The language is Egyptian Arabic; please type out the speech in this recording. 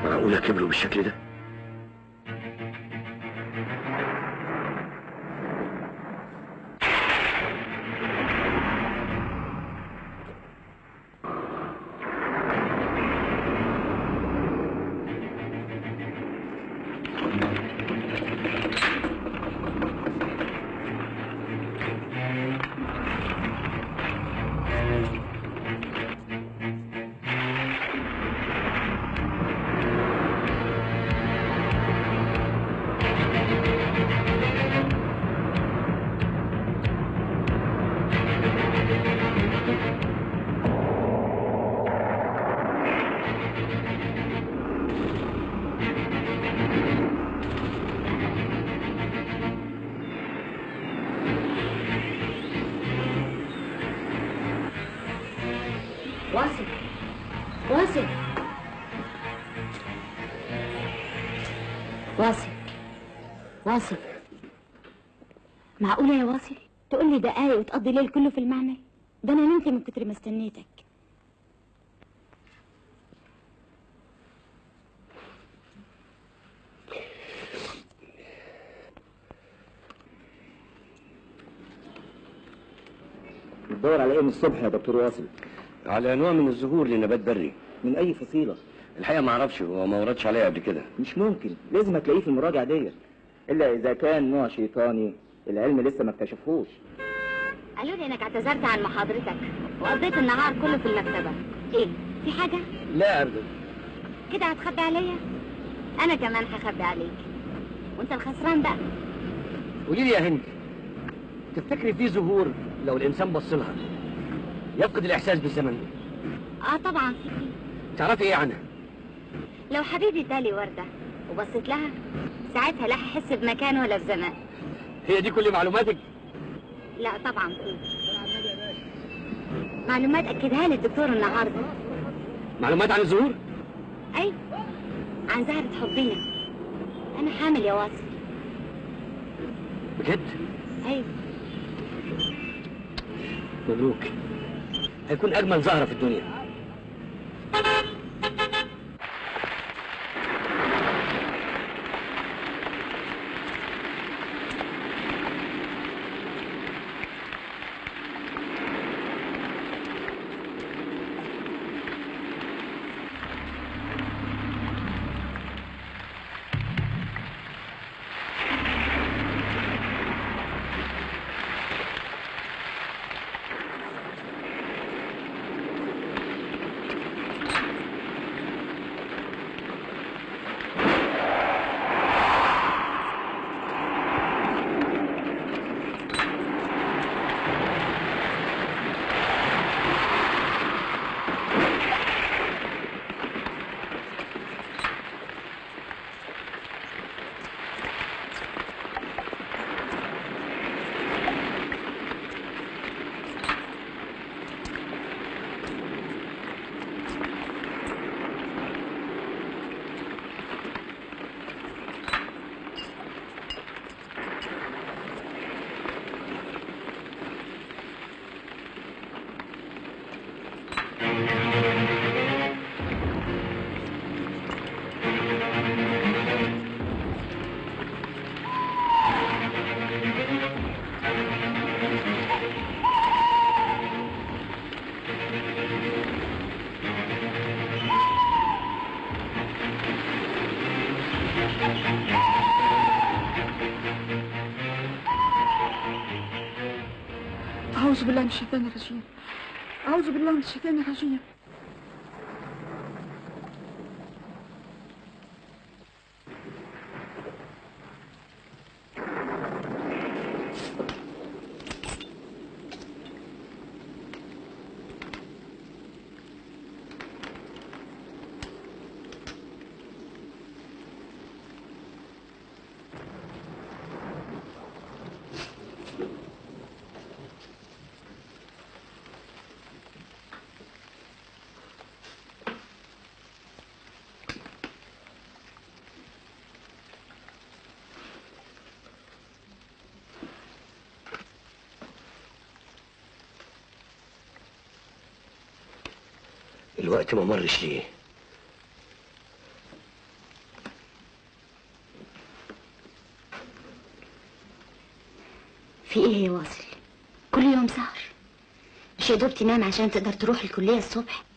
معقولة كبروا بالشكل ده؟ واصل واصل واصل واصل معقولة يا واصل تقول لي دقايق وتقضي الليل كله في المعمل ده انا نمت من كتر ما استنيتك بتدور على ايه من الصبح يا دكتور واصل على نوع من الزهور لنبات بري من اي فصيله الحقيقة ما اعرفش هو ما وردش عليا قبل كده مش ممكن لازم هتلاقيه في المراجعه ديت الا اذا كان نوع شيطاني العلم لسه ما اكتشفوش قالوا لي انك اعتذرت عن محاضرتك وقضيت النهار كله في المكتبة ايه في حاجة لا أبدا كده هتخبي عليا انا كمان هخبي عليك وانت الخسران بقى قولي لي يا هند تفتكري في زهور لو الإنسان بص لها يفقد الإحساس بالزمن اه طبعا في تعرفي إيه عنها؟ لو حبيبي ادالي وردة وبصيت لها ساعتها لا هحس بمكان ولا بزمان هي دي كل معلوماتك؟ لا طبعا في معلومات اكدها لي الدكتور النهارده معلومات عن الزهور؟ اي عن زهرة حبنا انا حامل يا واصل بجد؟ ايوه مبروك هيكون أجمل زهرة في الدنيا أعوذ بالله من الشيطان الرجيم أعوذ بالله من الشيطان الرجيم الوقت ما مرش ليه في ايه يا واصل كل يوم سهر مش يا دوب تنام عشان تقدر تروح الكلية الصبح